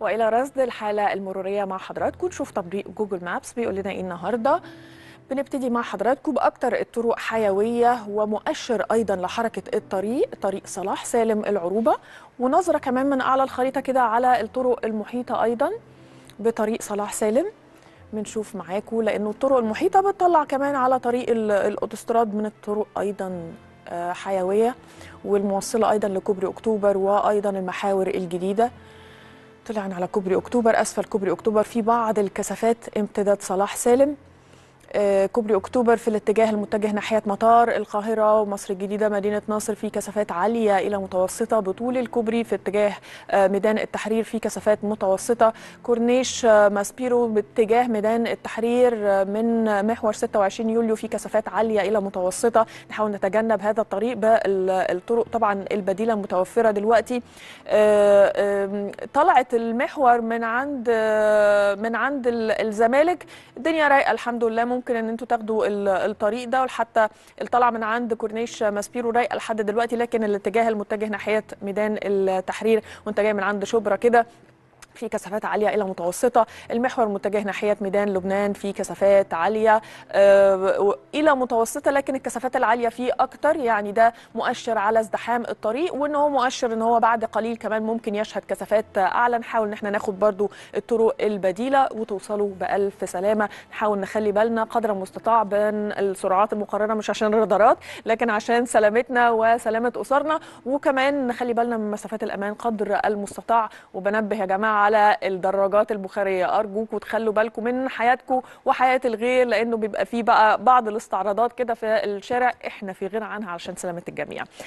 والى رصد الحاله المروريه مع حضراتكم نشوف تطبيق جوجل مابس بيقول لنا ايه النهارده بنبتدي مع حضراتكم باكثر الطرق حيويه ومؤشر ايضا لحركه الطريق طريق صلاح سالم العروبه ونظره كمان من اعلى الخريطه كده على الطرق المحيطه ايضا بطريق صلاح سالم بنشوف معاكم لانه الطرق المحيطه بتطلع كمان على طريق ال- الاوتوستراد من الطرق ايضا آه، حيويه والموصله ايضا لكوبري اكتوبر وايضا المحاور الجديده طلعنا على كوبري اكتوبر اسفل كوبري اكتوبر في بعض الكثافات امتداد صلاح سالم آه، كوبري اكتوبر في الاتجاه المتجه ناحيه مطار القاهره ومصر الجديده مدينه ناصر في كثافات عاليه الى متوسطه بطول الكوبري في اتجاه آه، ميدان التحرير في كثافات متوسطه كورنيش آه، ماسبيرو باتجاه ميدان التحرير آه، من محور 26 يوليو في كثافات عاليه الى متوسطه نحاول نتجنب هذا الطريق بالطرق طبعا البديله المتوفره دلوقتي آه، آم، طلعت المحور من عند آه، من عند ال- الزمالك الدنيا رايقه الحمد لله ممكن ان انتوا تاخدوا ال- الطريق ده وحتى الطلعه من عند كورنيش ماسبيرو رايقه لحد دلوقتي لكن الاتجاه المتجه ناحيه ميدان التحرير وانت جاي من عند شبرا كده في كثافات عاليه الى متوسطه المحور متجه ناحيه ميدان لبنان في كثافات عاليه آه، و- الى متوسطه لكن الكثافات العاليه فيه اكتر يعني ده مؤشر على ازدحام الطريق وان هو مؤشر ان هو بعد قليل كمان ممكن يشهد كثافات اعلى نحاول ان احنا ناخد برضو الطرق البديله وتوصلوا بالف سلامه نحاول نخلي بالنا قدر المستطاع بين السرعات المقرره مش عشان الرادارات لكن عشان سلامتنا وسلامه اسرنا وكمان نخلي بالنا من مسافات الامان قدر المستطاع وبنبه يا جماعه على الدراجات البخاريه ارجوكم تخلوا بالكم من حياتكم وحياه الغير لانه بيبقى فيه بقى بعض الاستعراضات كده في الشارع احنا في غنى عنها علشان سلامه الجميع